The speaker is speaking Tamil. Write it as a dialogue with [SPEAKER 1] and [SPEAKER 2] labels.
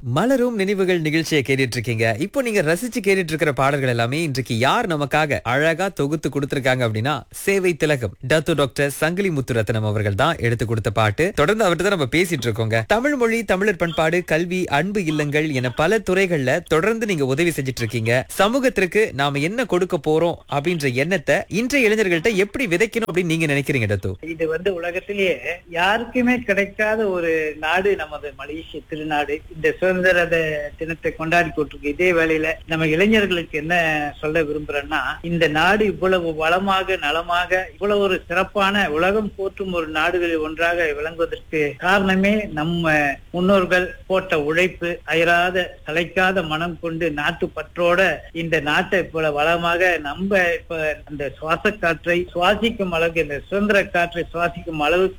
[SPEAKER 1] மலரும் நினைவுகள் நிகழ்ச்சியை கேட்டுட்டு இருக்கீங்க இப்போ நீங்க ரசிச்சு கேட்டுட்டு இருக்கிற பாடல்கள் எல்லாமே இன்றைக்கு யார் நமக்காக அழகா தொகுத்து கொடுத்திருக்காங்க அப்படின்னா சேவை திலகம் டத்து டாக்டர் சங்கிலி முத்துரத்னம் அவர்கள் தான் எடுத்து கொடுத்த பாட்டு தொடர்ந்து அவர்கிட்ட தான் நம்ம பேசிட்டு இருக்கோங்க தமிழ் மொழி தமிழர் பண்பாடு கல்வி அன்பு இல்லங்கள் என பல துறைகள்ல தொடர்ந்து நீங்க உதவி செஞ்சுட்டு இருக்கீங்க சமூகத்திற்கு நாம என்ன கொடுக்க போறோம் அப்படின்ற எண்ணத்தை இன்றைய இளைஞர்கள்ட்ட எப்படி விதைக்கணும் அப்படின்னு நீங்க நினைக்கிறீங்க டத்து
[SPEAKER 2] இது வந்து உலகத்திலேயே யாருக்குமே கிடைக்காத ஒரு நாடு நமது மலேசிய திருநாடு இந்த சுதந்திர த- தினத்தை கொண்டாடி கொண்டிருக்கு இதே வேளையில நம்ம இளைஞர்களுக்கு என்ன சொல்ல விரும்புறேன்னா இந்த நாடு இவ்வளவு வளமாக நலமாக இவ்வளவு ஒரு சிறப்பான உலகம் போற்றும் ஒரு நாடுகளில் ஒன்றாக விளங்குவதற்கு காரணமே நம்ம முன்னோர்கள் போட்ட உழைப்பு அயராத சளைக்காத மனம் கொண்டு நாட்டு பற்றோட இந்த நாட்டை போல வளமாக நம்ம இப்ப அந்த சுவாச காற்றை சுவாசிக்கும் அளவுக்கு இந்த சுதந்திர காற்றை சுவாசிக்கும் அளவுக்கு